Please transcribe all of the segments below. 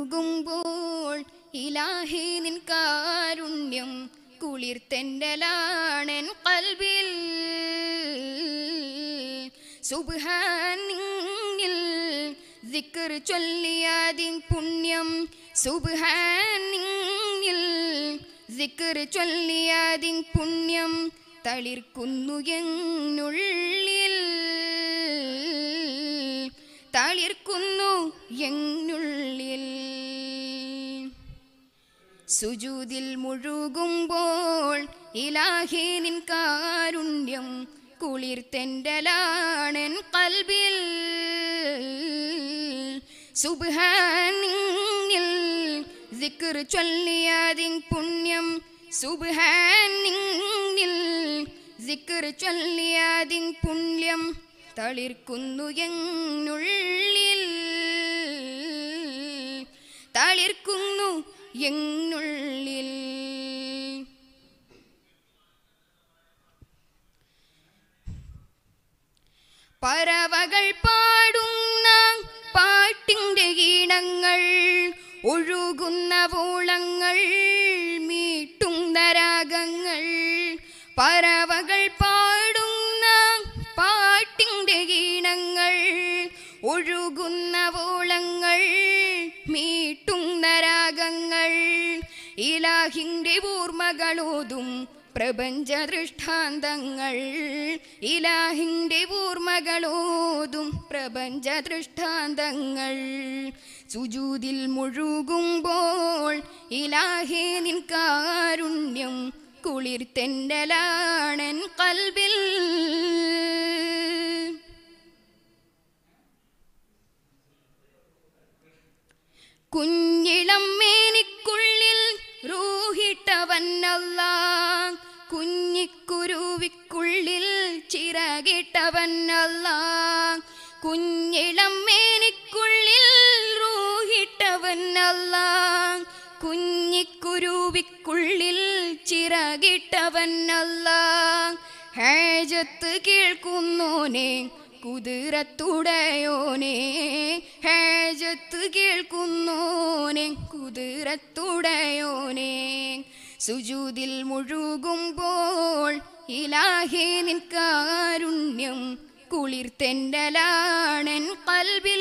മുഴുകുമ്പോൾ ഇലാഹി നിൻ കാരുണ്യം കുളിർത്തെൻ്റലാണൻ കൽവിൽ സുബ്ഹാനിൽ ദിക്ർ ചൊല്ലിയാതിൻ പുണ്യം സുബ്ഹാനിൽ ദിക്ർ ചൊല്ലിയാതിൻ പുണ്യം തളിർക്കുന്നു എന്നുള്ളിൽ തളിർക്കുന്നു എന്നുള്ളിൽ സുജൂതിൽ മുഴുകുമ്പോൾ ഇലാഹി നിൻ കാരുണ്യം കുളിർത്തെൻ്റലാണൻ കൽബിൽ സുബ്ഹാനിൽ ദിക്ർ ചൊല്ലിയാതിൻ പുണ്യം സുബ്ഹാനിൽ ദിക്ർ ചൊല്ലിയാതിൻ പുണ്യം തളിർക്കുന്നു എന്നുള്ളിൽ തളിർക്കുന്നു എന്നുള്ളിൽ പറവകൾ പാടുന്ന പാട്ടിൻ്റെ ഈണങ്ങൾ ഒഴുകുന്ന വോളങ്ങൾ മീട്ടുന്ന രാഗങ്ങൾ പറവകൾ പാടുന്ന പാട്ടിൻ്റെ ഈണങ്ങൾ ഒഴുകുന്ന വോളങ്ങൾ മീട്ടുന്ന രാഗങ്ങൾ ഇലാഹിൻ്റെ ഊർമകളോതും പ്രപഞ്ച ദൃഷ്ടാന്തങ്ങൾ ഇലാഹിൻ്റെ ഊർമകളോതും പ്രപഞ്ച ദൃഷ്ടാന്തങ്ങൾ സുജൂതിൽ മുഴുകുമ്പോൾ ഇലാഹേ നിൻ കാരുണ്യം കുളിർത്തെൻ്റലാണൻ കൽവിൽ കുഞ്ഞിളം മേനിക്കുള്ളിൽ റൂഹിട്ടവന്നല്ല കുഞ്ഞിക്കുരുവിക്കുള്ളിൽ ചിറകിട്ടവന്നല്ല കുഞ്ഞിളം മേനിക്കുള്ളിൽ റൂഹിട്ടവന്നല്ല കുഞ്ഞിക്കുരുവിക്കുള്ളിൽ ചിറകിട്ടവന്നല്ല ഹാജത്ത് കേൾക്കുന്നോനെ കുതിരത്തുടയോനെ ഹാജത്ത് കേൾക്കുന്നോനെ കുതിരത്തുടയോനെ സുജൂതിൽ മുഴുകുമ്പോൾ ഇലാഹേ നിൻ കാരുണ്യം കുളിർത്തെൻ്റലാണൻ കൽവിൽ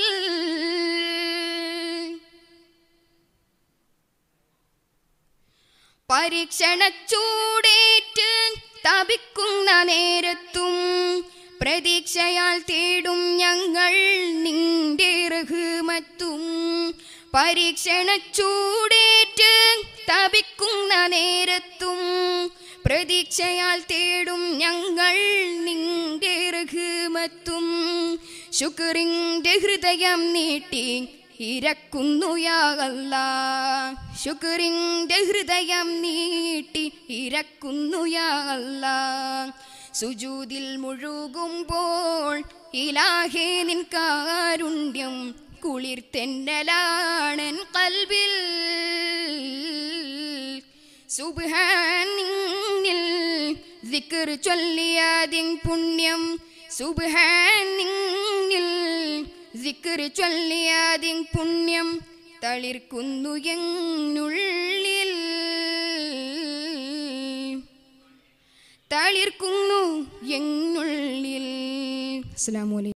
പരീക്ഷണച്ചൂടേറ്റ് തപിക്കുന്ന നേരത്തും പ്രതീക്ഷയാൽ തേടും ഞങ്ങൾ നിന്റെ റഹ്മത്തും പരീക്ഷണച്ചൂടേറ്റ് തപിക്കുന്ന നേരത്തും പ്രതീക്ഷയാൽ തേടും ഞങ്ങൾ നിന്റെ റഹ്മത്തും ശുക്രിന്റെ ഹൃദയം നീട്ടി ഇരക്കുന്നു യാകല്ല ശുക്രിന്റെ ഹൃദയം നീട്ടി ഇരക്കുന്നു യാകല്ല സുജൂതിൽ മുഴുകുമ്പോൾ ഇലാഹേ നിൻ കാരുണ്യം കുളിർത്തെൻ്റലാണൻ കൽവിൽ സുബ്ഹാനിൽ ദിക്ർ ചൊല്ലിയാതിൻ പുണ്യം സുബ്ഹാനിൽ ദിക്ർ ചൊല്ലിയാതിൻ പുണ്യം തളിർക്കുന്നു എന്നുള്ളിൽ തളിർക്കുന്നു എന്നുള്ളിൽ അസ്സലാമു അലൈക്കും